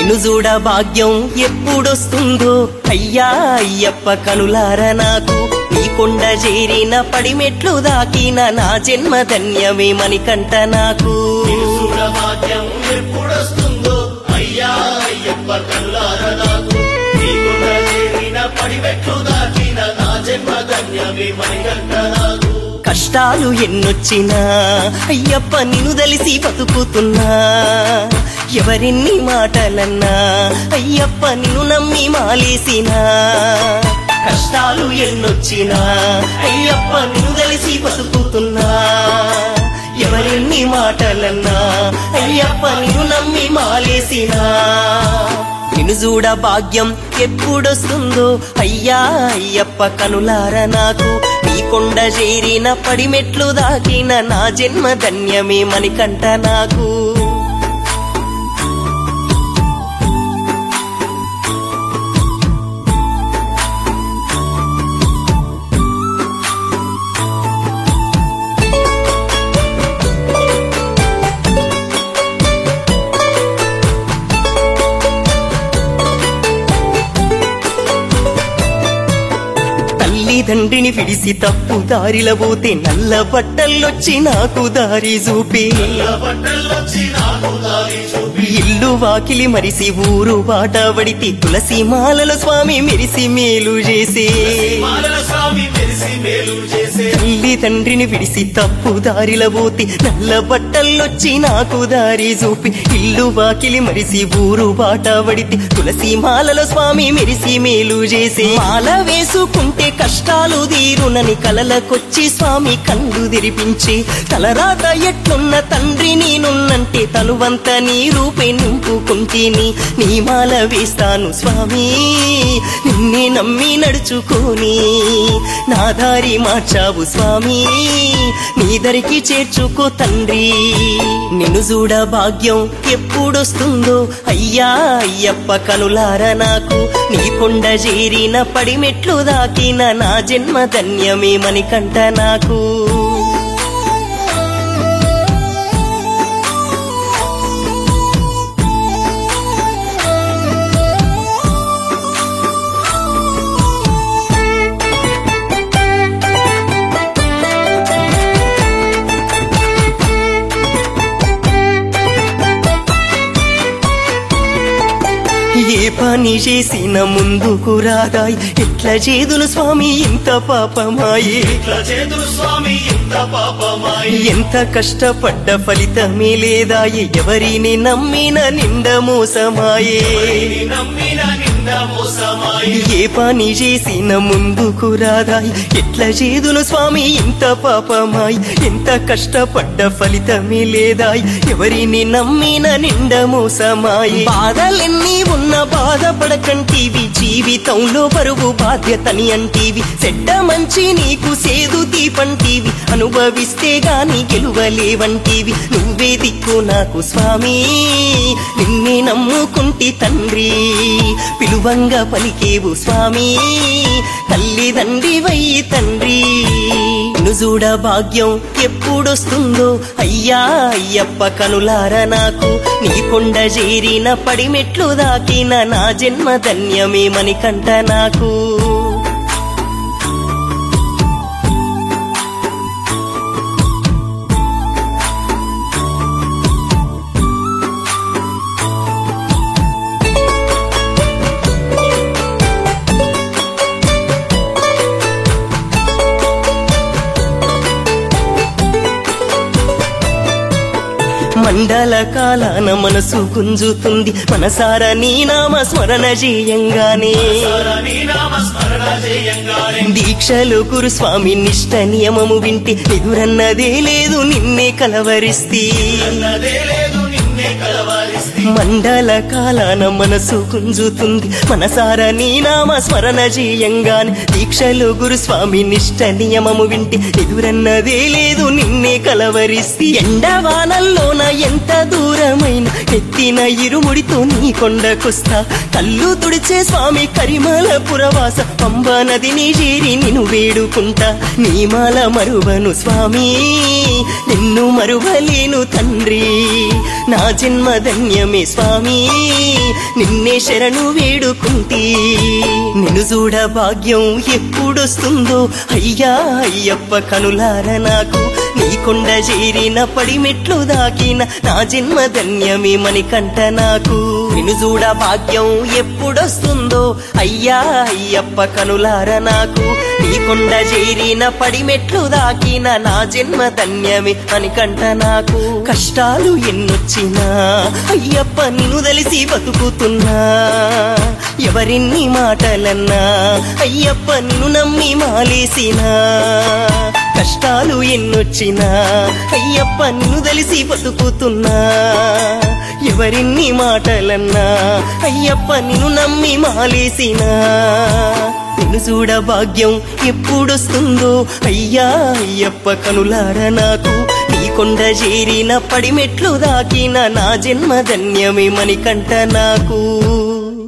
నిన్ను చూడ భాగ్యం ఎప్పుడొస్తుందో అయ్యా అయ్యప్ప కనులార నాకు నీ కొండ చేరిన పడిమెట్లు దాకిన నా జన్మ ధన్యమే మణికంట నాకు భాగ్యం ఎప్పుడొస్తుందో అయ్యా అయ్యప్ప కల్లార నాకు నీకున్న చేరిన పడిపెట్టు దాటిన నా జన్మ ధన్యమే మణికంఠ నాకు కష్టాలు ఎన్నొచ్చినా అయ్యప్ప నిన్ను దలిసి బతుకుతున్నా ఎవరెన్ని మాటలన్నా అయ్యప్ప నిన్ను నమ్మి మాలేసినా కష్టాలు ఎన్నొచ్చినా అయ్యప్ప నిన్ను దలిసి బతుకుతున్నా ఎవరెన్ని మాటలన్నా అయ్యప్ప నిన్ను నమ్మి మాలేసినా నిన్ను చూడ భాగ్యం ఎప్పుడొస్తుందో అయ్యా అయ్యప్ప కనులార నాకు నీ కొండ చేరిన పడిమెట్లు దాకిన నా జన్మ ధన్యమే మణికంట నాకు తల్లిదండ్రిని విడిసి తప్పు దారిల పోతే నల్ల బట్టల్లొచ్చి నాకు దారి చూపి బట్టల్లొచ్చి నాకు దారి చూపి ఇల్లు వాకిలి మరిసి ఊరు బాట వడితి తులసి మాలల స్వామి మెరిసి మేలు చేసి మాలల స్వామి మెరిసి మేలు చేసే తల్లి తండ్రిని విడిసి తప్పు దారిల పోతి నల్ల బట్టల్లొచ్చి నాకు దారి చూపి ఇల్లు వాకిలి మరిసి ఊరు బాట వడితి తులసి మాలలో స్వామి మెరిసి మేలు చేసి మాల వేసుకుంటే కష్టాలు తీరునని కలలకొచ్చి స్వామి కళ్ళు తెరిపించి తలరాత ఎట్లున్న తండ్రి నేనున్నంటే తనువంత నీ రూపే నింపుకుంటేని నీ మాల వేస్తాను స్వామి నిన్నే నమ్మి నడుచుకోని నా దారి మార్చావు స్వామి నీ దరికి చేర్చుకో తండ్రి నిన్ను చూడ భాగ్యం ఎప్పుడొస్తుందో అయ్యా అయ్యప్ప కనులార నాకు నీ కొండ చేరిన పడిమెట్లు దాకిన నా జన్మ ధన్యమే మణికంట నాకు ఏ పని చేసిన ముందుకు రాదాయి ఎట్లా చేదును స్వామి ఇంత పాపమాయే ఇట్లా చేతులు స్వామి ఇంత పాపమాయి ఎంత కష్టపడ్డ ఫలితమే లేదాయే ఎవరిని నమ్మిన నిండ మోసమాయే నీ నమ్మిన నింద మోసమాయి ఏ పని చేసిన ముందుకు రాదాయి ఎట్లా చేదును స్వామి ఇంత పాపమాయి ఎంత కష్టపడ్డ ఫలితమే లేదాయి ఎవరిని నమ్మిన నిండ మోసమాయి బాధలెన్ని ఉన్న బాధపడకంటీవి జీవితంలో బరువు బాధ్యతని అంటీవి చెడ్డ మంచి నీకు సేదు దీపంటీవి అనుభవిస్తే గాని గెలువలేవంటీవి నువ్వే దిక్కు నాకు స్వామి నిన్నే నమ్ముకుంటి తండ్రి పిలువంగా పలికేవు స్వామి తల్లిదండ్రి వై తండ్రి నిన్ను చూడ భాగ్యం ఎప్పుడొస్తుందో అయ్యా అయ్యప్ప కనులార నాకు నీ కొండ చేరిన పడిమెట్లు దాకిన నా జన్మ ధన్యమే మణికంట నాకు మండల కాలాన మనసు గుంజుతుంది మనసార నీ నామ స్మరణ చేయంగానే నీ నామ స్మరణ చేయంగానే దీక్షలు గురుస్వామి నిష్ట నియమము వింటి ఎదురన్నదే లేదు నిన్నే కలవరిస్తీ అన్నదే లేదు నిన్నే కలవరిస్తే మండల కాలాన మనసు గుంజుతుంది మనసార నీ నామ స్మరణ చేయంగానే దీక్షలు గురుస్వామి నిష్ట నియమము వింటి ఎదురన్నదే లేదు నిన్నే కలవరిస్తి ఎండవానల్లోన ఎంత దూరమైన ఎత్తిన ఇరుముడితో నీ కొండకొస్తా కళ్ళు తుడిచే స్వామి కరిమల పురవాస పంబ నదిని చేరి నిన్ను వేడుకుంటా నీ మాల మరువను స్వామి నిన్ను మరువలేను తండ్రి నా జన్మ ధన్యమే దైవమే స్వామి నిన్నే శరణు వేడుకుంటీ నిన్ను చూడ భాగ్యం ఎప్పుడొస్తుందో అయ్యా అయ్యప్ప కనులార నాకు నీ కొండ చేరిన పడిమెట్లు దాకిన నా జన్మ ధన్యమే మణికంఠ నాకు నిన్ను చూడ భాగ్యం ఎప్పుడొస్తుందో అయ్యా అయ్యప్ప కనులార నాకు నీ కొండ చేరిన పడిమెట్లు దాకిన నా జన్మ ధన్యమే మణికంఠ నాకు కష్టాలు ఎన్నొచ్చినా అయ్యప్ప నిన్ను తెలిసి బతుకుతున్నా ఎవరిన్ని మాటలన్నా అయ్యప్ప నిన్ను నమ్మి మాలేసినా కష్టాలు ఎన్నొచ్చినా అయ్యప్ప నిన్ను తెలిసి బతుకుతున్నా ఎవరిన్ని మాటలన్నా అయ్యప్ప నిన్ను నమ్మి మాలేసినా నిన్ను చూడ భాగ్యం ఎప్పుడొస్తుందో అయ్యా అయ్యప్ప కనులార నాకు నీ కొండ చేరిన పడిమెట్లు దాకిన నా జన్మ ధన్యమే మణికంఠ నాకు